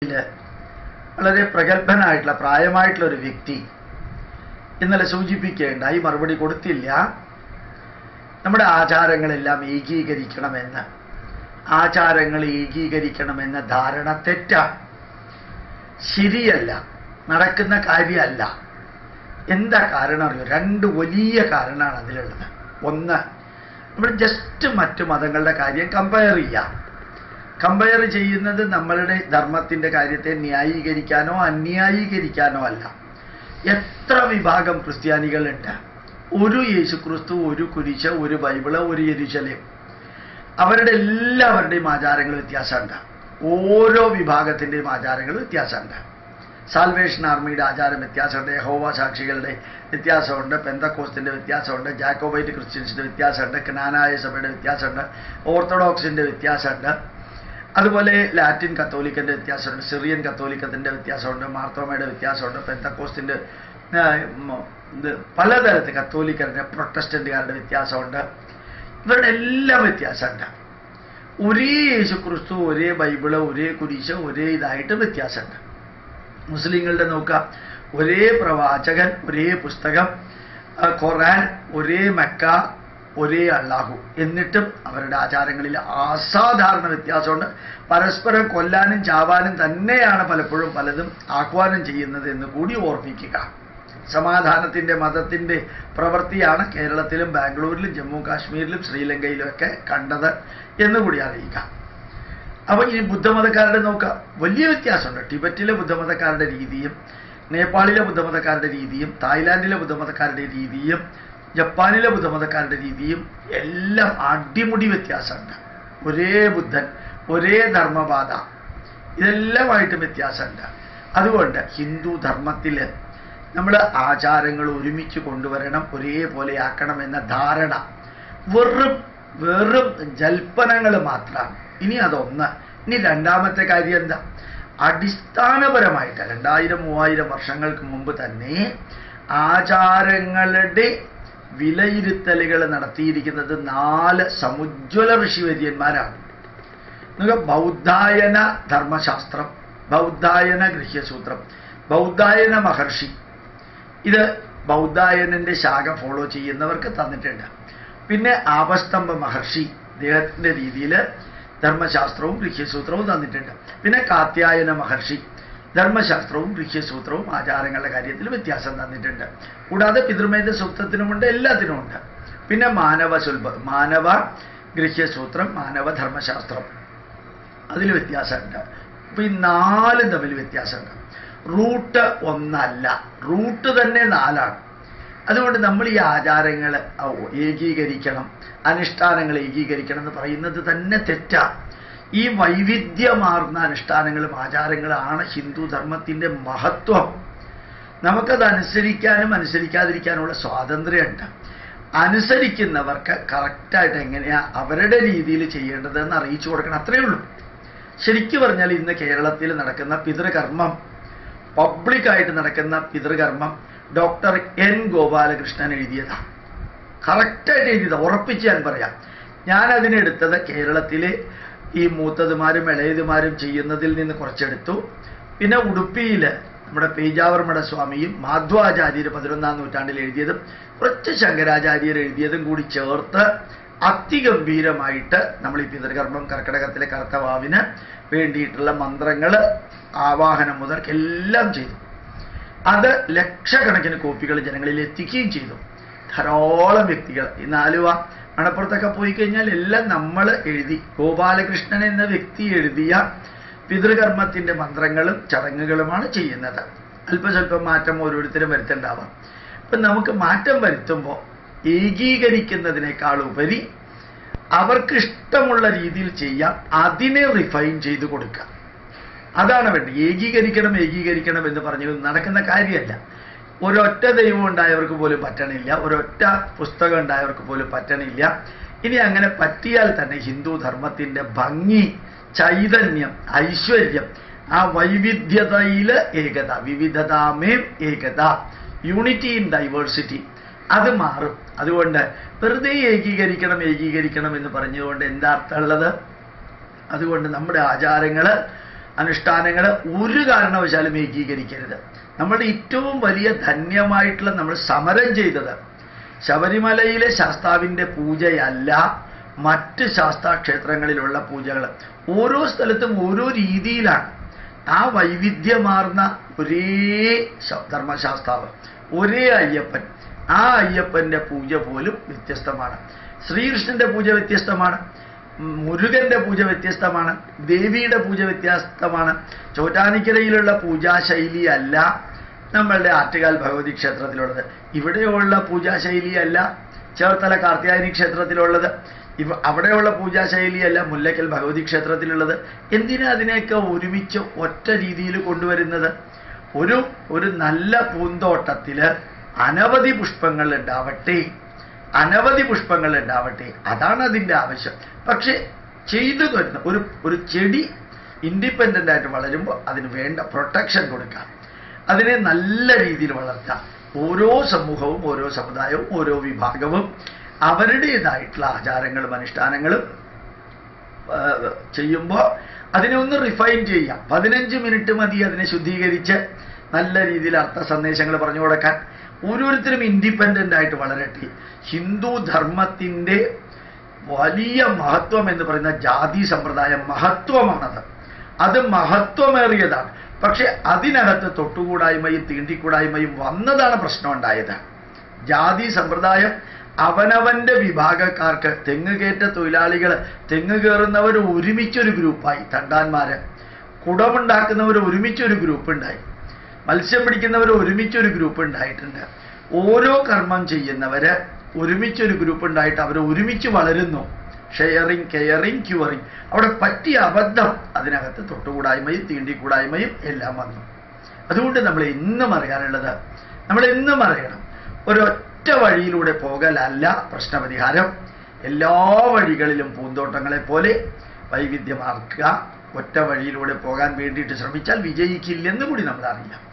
ഇതില് വളരെ പ്രഗത്ഭനായിട്ടുള്ള പ്രായമായിട്ടുള്ള ഒരു വ്യക്തി ഇന്നലെ സൂചിപ്പിക്കേണ്ടായി മറുപടി കൊടുത്തില്ല നമ്മുടെ ആചാരങ്ങളെല്ലാം ഏകീകരിക്കണമെന്ന് ആചാരങ്ങൾ ഏകീകരിക്കണമെന്ന ധാരണ തെറ്റാണ് ശരിയല്ല നടക്കുന്ന കാര്യമല്ല എന്താ കാരണം അറിയോ രണ്ട് വലിയ കാരണമാണ് അതിലുള്ളത് ഒന്ന് നമ്മൾ ജസ്റ്റ് മറ്റു മതങ്ങളുടെ കാര്യം കമ്പയർ ചെയ്യാം കമ്പയർ ചെയ്യുന്നത് നമ്മളുടെ ധർമ്മത്തിന്റെ കാര്യത്തെ ന്യായീകരിക്കാനോ അന്യായീകരിക്കാനോ അല്ല എത്ര വിഭാഗം ക്രിസ്ത്യാനികളുണ്ട് ഒരു യേശുക്രിസ്തു ഒരു കുരിശ് ഒരു ബൈബിള് ഒരു യെരുശലേം അവരുടെ എല്ലാവരുടെയും ആചാരങ്ങൾ വ്യത്യാസമുണ്ട് ഓരോ വിഭാഗത്തിൻ്റെയും ആചാരങ്ങൾ വ്യത്യാസമുണ്ട് സാൽവേഷൻ ആർമിയുടെ ആചാരം വ്യത്യാസമുണ്ട് യഹോവ സാക്ഷികളുടെ വ്യത്യാസമുണ്ട് പെന്തക്കോസ്തിൻ്റെ വ്യത്യാസമുണ്ട് ജാക്കോബൈറ്റ് ക്രിസ്ത്യൻസിൻ്റെ വ്യത്യാസമുണ്ട് ക്നാനായ സഭയുടെ വ്യത്യാസമുണ്ട് ഓർത്തഡോക്സിൻ്റെ വ്യത്യാസമുണ്ട് അതുപോലെ ലാറ്റിൻ കത്തോലിക്കൻ്റെ വ്യത്യാസമുണ്ട് സിറിയൻ കത്തോലിക്കത്തിൻ്റെ വ്യത്യാസമുണ്ട് മാർത്തോമയുടെ വ്യത്യാസമുണ്ട് പെന്തക്കോസ്തിൻ്റെ ഇത് പലതരത്തിൽ കത്തോലിക്കരുടെ പ്രൊട്ടസ്റ്റന്റുകാരുടെ വ്യത്യാസമുണ്ട് ഇവരുടെ എല്ലാം വ്യത്യാസമുണ്ട് ഒരേ യേശുക്രിസ്തു ഒരേ ബൈബിള് ഒരേ കുരിശ് ഒരേ ഇതായിട്ട് വ്യത്യാസമുണ്ട് മുസ്ലിങ്ങളുടെ നോക്കാം ഒരേ പ്രവാചകൻ ഒരേ പുസ്തകം ആ, ഖുറാൻ ഒരേ മക്ക ഒരേ അള്ളാഹു എന്നിട്ടും അവരുടെ ആചാരങ്ങളിൽ അസാധാരണ വ്യത്യാസമുണ്ട് പരസ്പരം കൊല്ലാനും ചാവാനും തന്നെയാണ് പലപ്പോഴും പലതും ആഹ്വാനം ചെയ്യുന്നത് എന്ന് കൂടി ഓർമ്മിക്കുക സമാധാനത്തിൻ്റെ മതത്തിൻ്റെ പ്രവൃത്തിയാണ് കേരളത്തിലും ബാംഗ്ലൂരിലും ജമ്മു കാശ്മീരിലും ശ്രീലങ്കയിലും ഒക്കെ കണ്ടത് എന്നുകൂടി അറിയിക്കാം അപ്പോൾ ഈ ബുദ്ധമതക്കാരുടെ നോക്കാം വലിയ വ്യത്യാസമുണ്ട് ടിബറ്റിലെ ബുദ്ധമതക്കാരുടെ രീതിയും നേപ്പാളിലെ ബുദ്ധമതക്കാരുടെ രീതിയും തായ്ലാൻഡിലെ ബുദ്ധമതക്കാരുടെ രീതിയും ജപ്പാനിലെ ബുദ്ധമതക്കാരുടെ രീതിയും എല്ലാം അടിമുടി വ്യത്യാസമുണ്ട് ഒരേ ബുദ്ധൻ ഒരേ ധർമ്മപാത ഇതെല്ലാമായിട്ടും വ്യത്യാസമുണ്ട് അതുകൊണ്ട് ഹിന്ദു ധർമ്മത്തിൽ നമ്മൾ ആചാരങ്ങൾ ഒരുമിച്ച് കൊണ്ടുവരണം ഒരേപോലെ ആക്കണം എന്ന ധാരണ വെറും വെറും ജൽപ്പനങ്ങൾ മാത്രമാണ് ഇനി അതൊന്ന് ഇനി രണ്ടാമത്തെ കാര്യം എന്താ അടിസ്ഥാനപരമായിട്ട് രണ്ടായിരം മൂവായിരം വർഷങ്ങൾക്ക് മുമ്പ് തന്നെ ആചാരങ്ങളുടെ വിലയിരുത്തലുകൾ നടത്തിയിരിക്കുന്നത് നാല് സമുജ്വല ഋഷിവര്യന്മാരാണ് നിങ്ങൾക്ക് ബൗദ്ധായന ധർമ്മശാസ്ത്രം ബൗദ്ധായന ഗൃഹ്യസൂത്രം ബൗദ്ധായന മഹർഷി ഇത് ബൗദ്ധായനന്റെ ശാഖ ഫോളോ ചെയ്യുന്നവർക്ക് തന്നിട്ടുണ്ട് പിന്നെ ആപസ്തംഭ മഹർഷി അദ്ദേഹത്തിന്റെ രീതിയിൽ ധർമ്മശാസ്ത്രവും ഗൃഹ്യസൂത്രവും തന്നിട്ടുണ്ട് പിന്നെ കാത്യായന മഹർഷി ധർമ്മശാസ്ത്രവും ഗൃഹ്യസൂത്രവും ആചാരങ്ങളുടെ കാര്യത്തിൽ വ്യത്യാസം തന്നിട്ടുണ്ട് കൂടാതെ പിതൃമേധ സൂക്തത്തിനുമുണ്ട് എല്ലാത്തിനുമുണ്ട് പിന്നെ മാനവ സുൽഭ മാനവ ഗൃഹ്യസൂത്രം മാനവ ധർമ്മശാസ്ത്രം അതിൽ വ്യത്യാസമുണ്ട് അപ്പൊ ഈ നാലും തമ്മിൽ വ്യത്യാസമുണ്ട് റൂട്ട് ഒന്നല്ല റൂട്ട് തന്നെ നാലാണ് അതുകൊണ്ട് നമ്മൾ ഈ ആചാരങ്ങൾ ഏകീകരിക്കണം അനുഷ്ഠാനങ്ങൾ ഏകീകരിക്കണം എന്ന് പറയുന്നത് തന്നെ തെറ്റാണ് ഈ വൈവിധ്യമാർന്ന അനുഷ്ഠാനങ്ങളും ആചാരങ്ങളാണ് ഹിന്ദു ധർമ്മത്തിൻ്റെ മഹത്വം നമുക്കത് അനുസരിക്കാനും അനുസരിക്കാതിരിക്കാനുള്ള സ്വാതന്ത്ര്യമുണ്ട് അനുസരിക്കുന്നവർക്ക് കറക്റ്റായിട്ട് എങ്ങനെയാ അവരുടെ രീതിയിൽ ചെയ്യേണ്ടതെന്ന് അറിയിച്ചു കൊടുക്കണം അത്രയേ ഉള്ളൂ ശരിക്കു പറഞ്ഞാൽ ഇന്ന് കേരളത്തിൽ നടക്കുന്ന പിതൃകർമ്മം പബ്ലിക്കായിട്ട് നടക്കുന്ന പിതൃകർമ്മം ഡോക്ടർ എൻ ഗോപാലകൃഷ്ണൻ എഴുതിയതാണ് കറക്റ്റായിട്ട് എഴുതിയതാണ് ഉറപ്പിച്ച് ഞാൻ പറയാം ഞാൻ അതിനെടുത്തത് കേരളത്തിലെ ഈ മൂത്തതുമാരും ഇളയതുമാരും ചെയ്യുന്നതിൽ നിന്ന് കുറച്ചെടുത്തു പിന്നെ ഉടുപ്പിയിൽ നമ്മുടെ പേജാവർമ്മട സ്വാമിയും മാധ്വാചാര്യർ പതിനൊന്നാം നൂറ്റാണ്ടിൽ എഴുതിയതും കുറച്ച് ശങ്കരാചാര്യർ എഴുതിയതും കൂടി ചേർത്ത് അതിഗംഭീരമായിട്ട് നമ്മൾ ഈ പിതൃകർമ്മം കർക്കിടകത്തിലെ കർത്തവാവിന് വേണ്ടിയിട്ടുള്ള മന്ത്രങ്ങൾ ആവാഹനം മുതൽ എല്ലാം ചെയ്തു അത് ലക്ഷക്കണക്കിന് കോപ്പികൾ ജനങ്ങളിൽ എത്തിക്കുകയും ചെയ്തു ധാരാളം വ്യക്തികൾ ഇന്ന് ആലുവ മണപ്പുറത്തൊക്കെ പോയി കഴിഞ്ഞാൽ എല്ലാം നമ്മൾ എഴുതി ഗോപാലകൃഷ്ണൻ എന്ന വ്യക്തി എഴുതിയ പിതൃകർമ്മത്തിന്റെ മന്ത്രങ്ങളും ചടങ്ങുകളുമാണ് ചെയ്യുന്നത് അല്പസ്വല്പം മാറ്റം ഓരോരുത്തരും വരുത്തുണ്ടാവാം അപ്പം നമുക്ക് മാറ്റം വരുത്തുമ്പോൾ ഏകീകരിക്കുന്നതിനേക്കാൾ ഉപരി അവർക്ക് ഇഷ്ടമുള്ള രീതിയിൽ ചെയ്യാം അതിനെ റിഫൈൻ ചെയ്ത് കൊടുക്കുക അതാണ് വേണ്ടത് ഏകീകരിക്കണം ഏകീകരിക്കണം എന്ന് പറഞ്ഞത് നടക്കുന്ന കാര്യമല്ല ഒരൊറ്റ ദൈവം ഉണ്ടായവർക്ക് പോലും പറ്റണില്ല ഒരൊറ്റ പുസ്തകം ഉണ്ടായവർക്ക് പോലും പറ്റണില്ല ഇനി അങ്ങനെ പറ്റിയാൽ തന്നെ ഹിന്ദു ധർമ്മത്തിന്റെ ഭംഗി ചൈതന്യം ഐശ്വര്യം ആ വൈവിധ്യതയില് ഏകത വിവിധതാമേം ഏകത യൂണിറ്റി ഇൻ ഡൈവേഴ്സിറ്റി അത് മാറും അതുകൊണ്ട് വെറുതെ ഏകീകരിക്കണം ഏകീകരിക്കണം എന്ന് പറഞ്ഞുകൊണ്ട് എന്താ അർത്ഥമുള്ളത് അതുകൊണ്ട് നമ്മുടെ ആചാരങ്ങൾ അനുഷ്ഠാനങ്ങൾ ഒരു കാരണവശാലും ഏകീകരിക്കരുത് നമ്മുടെ ഏറ്റവും വലിയ ധന്യമായിട്ടുള്ള നമ്മൾ സമരം ചെയ്തത് ശബരിമലയിലെ ശാസ്താവിൻ്റെ പൂജയല്ല മറ്റ് ശാസ്താക്ഷേത്രങ്ങളിലുള്ള പൂജകൾ ഓരോ സ്ഥലത്തും ഓരോ രീതിയിലാണ് ആ വൈവിധ്യമാർന്ന ഒരേ ശ- ധർമ്മശാസ്താവ് ഒരേ അയ്യപ്പൻ ആ അയ്യപ്പൻ്റെ പൂജ പോലും വ്യത്യസ്തമാണ് ശ്രീകൃഷ്ണന്റെ പൂജ വ്യത്യസ്തമാണ് ഉം, മുരുകന്റെ പൂജ വ്യത്യസ്തമാണ് ദേവിയുടെ പൂജ വ്യത്യസ്തമാണ് ചോറ്റാനിക്കരയിലുള്ള പൂജാശൈലി അല്ല നമ്മളുടെ ആറ്റുകാൽ ഭഗവതി ക്ഷേത്രത്തിലുള്ളത് ഇവിടെയുള്ള പൂജാശൈലിയല്ല ചേർത്തല കാർത്തിയായനി ക്ഷേത്രത്തിലുള്ളത് ഇവ അവിടെയുള്ള പൂജാശൈലിയല്ല മുല്ലയ്ക്കൽ ഭഗവതി ക്ഷേത്രത്തിലുള്ളത് എന്തിനാ അതിനെയൊക്കെ ഒരുമിച്ച് ഒറ്റ രീതിയിൽ കൊണ്ടുവരുന്നത് ഒരു ഒരു നല്ല പൂന്തോട്ടത്തിൽ അനവധി പുഷ്പങ്ങൾ ഉണ്ടാവട്ടെ അനവധി പുഷ്പങ്ങൾ ഉണ്ടാവട്ടെ അതാണ് അതിൻ്റെ ആവശ്യം പക്ഷേ ചെയ്തു വരുന്ന ഒരു ഒരു ചെടി ഇൻഡിപെൻഡൻ്റ് ആയിട്ട് വളരുമ്പോൾ അതിന് വേണ്ട പ്രൊട്ടക്ഷൻ കൊടുക്കാം അതിനെ നല്ല രീതിയിൽ വളർത്താം ഓരോ സമൂഹവും ഓരോ സമുദായവും ഓരോ വിഭാഗവും അവരുടേതായിട്ടുള്ള ആചാരങ്ങളും അനുഷ്ഠാനങ്ങളും ചെയ്യുമ്പോൾ അതിനെ ഒന്ന് റിഫൈൻ ചെയ്യാം പതിനഞ്ച് മിനിറ്റ് മതി അതിനെ ശുദ്ധീകരിച്ച് നല്ല രീതിയിൽ അർത്ഥ സന്ദേശങ്ങൾ പറഞ്ഞു കൊടുക്കാൻ ഓരോരുത്തരും ഇൻഡിപെൻഡൻ്റ് ആയിട്ട് വളരട്ടെ ഹിന്ദു ധർമ്മത്തിൻ്റെ വലിയ മഹത്വം എന്ന് പറയുന്ന ജാതി സമ്പ്രദായം മഹത്വമാണത് അത് മഹത്വമേറിയതാണ് പക്ഷെ അതിനകത്ത് തൊട്ടുകൂടായ്മയും തീണ്ടിക്കൂടായ്മയും വന്നതാണ് പ്രശ്നം ഉണ്ടായത് ജാതി സമ്പ്രദായം അവനവന്റെ വിഭാഗക്കാർക്ക് തെങ്ങ് കയറ്റ തൊഴിലാളികൾ തെങ്ങ് കയറുന്നവർ ഒരുമിച്ചൊരു ഗ്രൂപ്പായി തണ്ടാന്മാര് കുടമുണ്ടാക്കുന്നവർ ഒരുമിച്ചൊരു ഗ്രൂപ്പ് ഉണ്ടായി മത്സ്യം പിടിക്കുന്നവർ ഒരുമിച്ചൊരു ഗ്രൂപ്പ് ഉണ്ടായിട്ടുണ്ട് ഓരോ കർമ്മം ചെയ്യുന്നവര് ഒരുമിച്ചൊരു ഗ്രൂപ്പ് ഉണ്ടായിട്ട് അവർ ഒരുമിച്ച് വളരുന്നു ഷെയറിങ് കെയറിങ് ക്യൂറിങ് അവിടെ പറ്റിയ അബദ്ധം അതിനകത്ത് തൊട്ടുകൂടായ്മയും തീണ്ടിക്കൂടായ്മയും എല്ലാം വന്നു അതുകൊണ്ട് നമ്മൾ എന്നും അറിയാനുള്ളത് നമ്മൾ എന്നും അറിയണം ഒരൊറ്റ വഴിയിലൂടെ പോകലല്ല പ്രശ്നപരിഹാരം എല്ലാ വഴികളിലും പൂന്തോട്ടങ്ങളെ പോലെ വൈവിധ്യമാക്കുക ഒറ്റ വഴിയിലൂടെ പോകാൻ വേണ്ടിയിട്ട് ശ്രമിച്ചാൽ വിജയിക്കില്ലെന്ന് കൂടി നമ്മൾ അറിയാം